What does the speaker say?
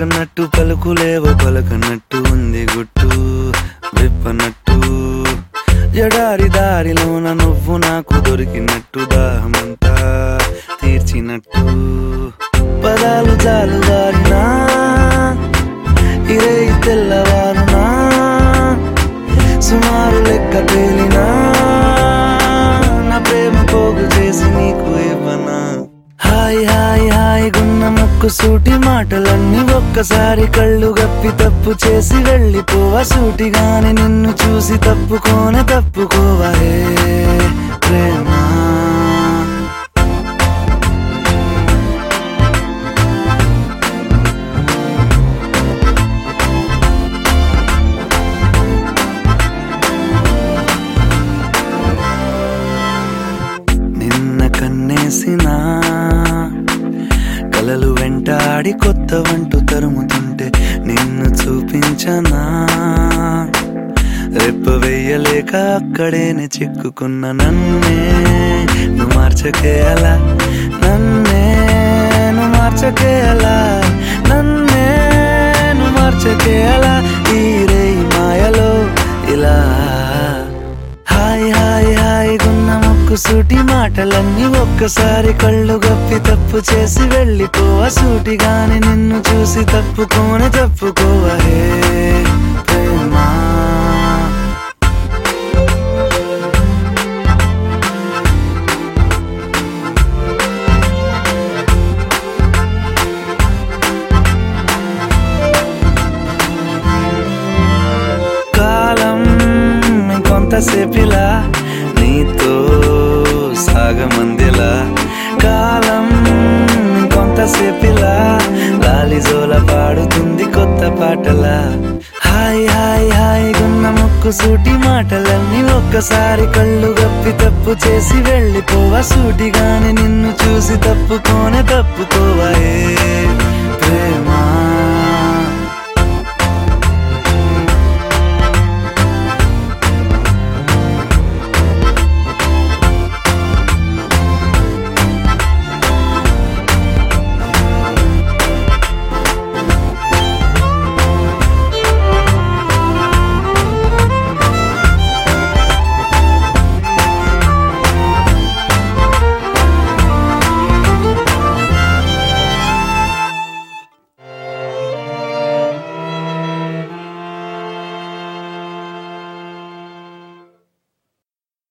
పలకనట్టు పలుకులేవో పలకనట్టు ఉంది గుట్టు విప్పనట్టు ఎడారి దారిలోన నువ్వు నాకు దొరికినట్టు దాహమంతా తీర్చినట్టు పదాలు చాలు వారినా ఇరే తెల్లవారునా సుమారు లెక్క తేలినా నా ప్రేమ పోగు చేసి నీకు ఇవ్వనా హాయ్ హాయ్ హాయ్ గున్న ముక్కు సూటి మాటలన్నీ ఒక్కసారి కళ్ళు గప్పి తప్పు చేసి వెళ్ళిపోవా సూటిగానే నిన్ను చూసి తప్పుకోనే తప్పుకోవా హే ప్రేమ నిన్న కన్నేసిన కలలు వెంటాడి కొత్త వంటు తరుముతుంటే నిన్ను చూపించనా రెప్ప వెయ్యలేక అక్కడేనే చిక్కుకున్న నన్నే నువ్వు మార్చకే అలా నన్నే నువ్వు మార్చకే అలా నన్నే నువ్వు మార్చకే అలా ఈ రేయి మాయలో ఇలా హాయ్ హాయ్ హాయ్ గున్న ముక్కు సూటి మాటలన్నీ ఒక్కసారి కళ్ళు గప్పి తప్పు చేసి వెళ్ళిపోవా సూటిగాని నిన్ను చూసి తప్పుకోని తప్పుకోవా హే ప్రేమా కాలం ఇంకొంతసేపిలా నీతో సాగమందిలా కాలం ఇంకొంతసేపిలా లాలిజోల పాడుతుంది కొత్త పాటలా హాయ్ హాయ్ హాయ్ గున్న ముక్కు సూటి మాటలన్నీ ఒక్కసారి కళ్ళు గప్పి తప్పు చేసి వెళ్ళిపోవా సూటిగానే నిన్ను చూసి తప్పుకోనే తప్పుకోవా ఏ ప్రేమా